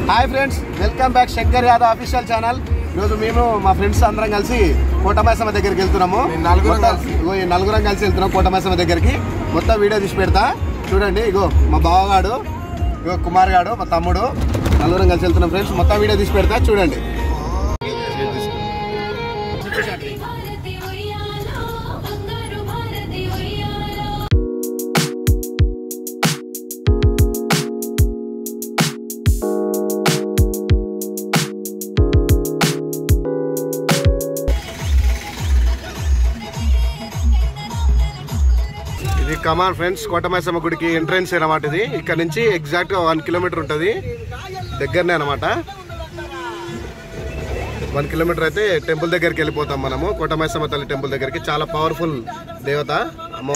Hi friends welcome back Shankar Yadav official channel ఈరోజు మేము మా ఫ్రెండ్స్ అందరం కలిసి కోటమైసమ్మ దగ్గరికి వెళ్తున్నాము మేము నలుగురం మొత్తం- కలిసి. ఇగో ఈ నలుగురం కలిసి వెళ్తున్నాం కోటమైసమ్మ దగ్గరికి మొత్తం వీడియో తీసి పెడతా చూడండి ఇగో మా బావగాడు ఇగో కుమార్ గాడు మా తమ్ముడు నలుగురం కలిసి వెళ్తున్నాం ఫ్రెండ్స్ మొత్తం వీడియో తీసి పెడతా చూడండి భారతి ఉయ్యాలో బంగారు భారతి ఉయ్యాలో ఇది కమాన్ ఫ్రెండ్స్ కోటమైసమ్మ గుడికి ఎంట్రన్స్ అనమాట ఇది ఇక్కడ నుంచి ఎగ్జాక్ట్ గా వన్ కిలోమీటర్ ఉంటుంది దగ్గరనే అనమాట వన్ కిలోమీటర్ అయితే టెంపుల్ దగ్గరికి వెళ్ళిపోతాం మనము కోటమైసమ్మ తల్లి టెంపుల్ దగ్గరికి చాలా పవర్ఫుల్ దేవత అమ్మ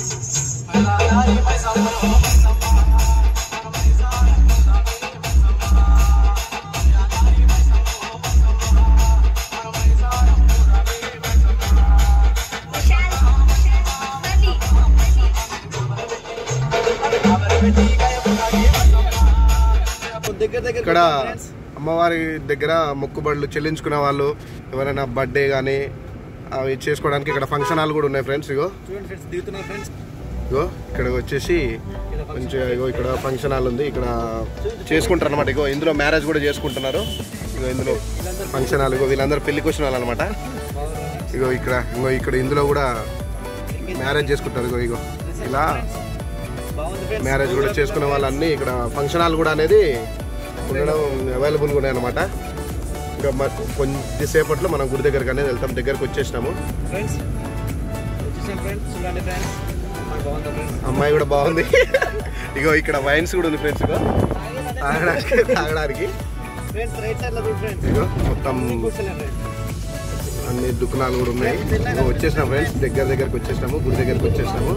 ఇక్కడ అమ్మవారి దగ్గర మొక్కుబడులు చెల్లించుకునే వాళ్ళు ఎవరైనా బర్త్డే కానీ అవి చేసుకోవడానికి ఇక్కడ ఫంక్షన్ హాల్ కూడా ఉన్నాయి ఫ్రెండ్స్ ఇగో ఇగో ఇక్కడ వచ్చేసి మంచిగా ఇగో ఇక్కడ ఫంక్షన్ హాల్ ఉంది ఇక్కడ చేసుకుంటారు అనమాట ఇగో ఇందులో మ్యారేజ్ కూడా చేసుకుంటున్నారు ఇగో ఇందులో ఫంక్షన్ హాల్ ఇగో వీళ్ళందరూ పెళ్లికి వచ్చిన వాళ్ళు అనమాట ఇగో ఇక్కడ ఇగో ఇక్కడ ఇందులో కూడా మ్యారేజ్ చేసుకుంటారు ఇగో ఇగో ఇలా మ్యారేజ్ కూడా చేసుకునే వాళ్ళన్నీ ఇక్కడ ఫంక్షన్ హాల్ కూడా అనేది ఉండడం అవైలబుల్గా ఉన్నాయి అనమాట ఇంకా మరి కొద్దిసేపట్లో మనం గుడి దగ్గరికి అనేది వెళ్తాం దగ్గరకు వచ్చేసినాము ఫ్రెండ్స్ వచ్చేసాం ఫ్రెండ్స్ చూడండి ఫ్రెండ్స్ మాకు బాగుందా ఫ్రెండ్స్ అమ్మాయి కూడా బాగుంది ఇగో ఇక్కడ వైన్స్ కూడా ఉంది ఫ్రెండ్స్ ఇగో తాగడానికి తాగడానికి ఫ్రెండ్స్ రైట్ సైడ్ లో చూడు ఫ్రెండ్స్ ఇగో మొత్తం కూర్చున్నా ఫ్రెండ్స్ అన్ని దుకాణాలు కూడా ఉన్నాయి ఇగో వచ్చేసినాం ఫ్రెండ్స్ దగ్గర దగ్గరకు వచ్చేసినాము గుడి దగ్గరికి వచ్చేసినాము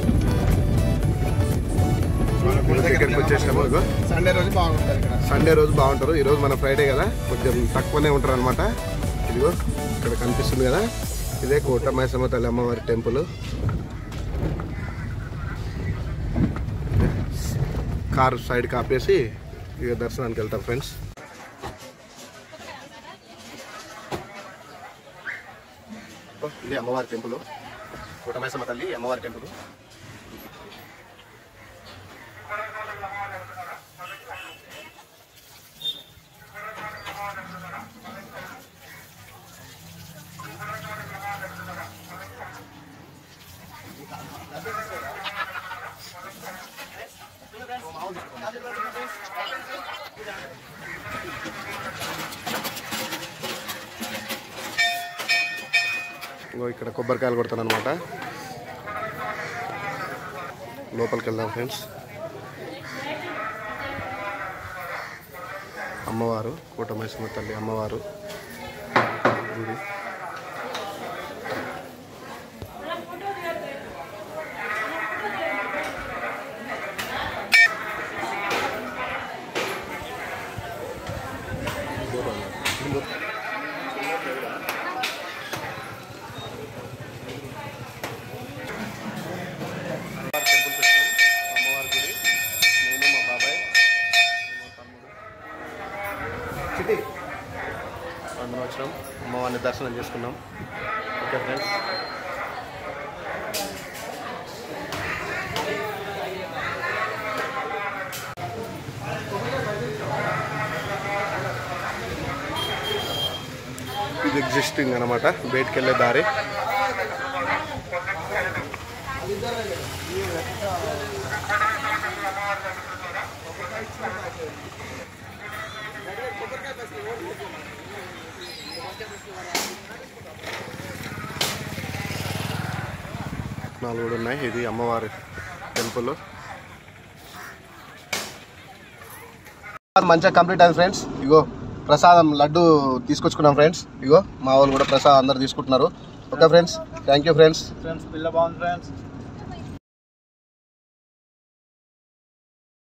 గుడి దగ్గరికి వచ్చేసినాము ఇగో సండే రోజు బాగుంటుంది ఇక్కడ సండే రోజు బాగుంటారు ఈ రోజు మన ఫ్రైడే కదా కొంచెం తక్కువనే ఉంటారు అనమాట ఇదిగో ఇక్కడ కనిపిస్తుంది కదా ఇదే కోట మైసమ్మ తల్లి అమ్మవారి టెంపుల్ కారు సైడ్ కాపేసి ఇక దర్శనానికి వెళ్తాం ఫ్రెండ్స్ ఇది అమ్మవారి టెంపుల్ కోట మైసమ్మ తల్లి అమ్మవారి టెంపుల్ ఇగో ఇక్కడ కొబ్బరికాయలు కొడతాను అనమాట లోపలికి వెళ్దాం ఫ్రెండ్స్ అమ్మవారు కూటమైసమ్మ తల్లి అమ్మవారు గుడి అమ్మవారి టెంపుల్కి వచ్చాం అమ్మవారి గుడి నేను మా బాబాయ్ మా తమ్ముడు చిటి అందరం వచ్చినాం అమ్మవారిని దర్శనం చేసుకున్నాం ఓకే ఫ్రెండ్స్ ఇది ఎగ్జిస్టింగ్ అనమాట బయటికి వెళ్ళే దారి నాలుగు కూడా ఉన్నాయి ఇది అమ్మవారి టెంపుల్ మంచిగా కంప్లీట్ అయింది ఫ్రెండ్స్ ఇగో ప్రసాదం లడ్డు తీసుకొచ్చుకున్నాం ఫ్రెండ్స్ ఇగో మా వాళ్ళు కూడా ప్రసాదం అందరు తీసుకుంటున్నారు okay friends thank you friends friends పిల్ల బాగుంది ఫ్రెండ్స్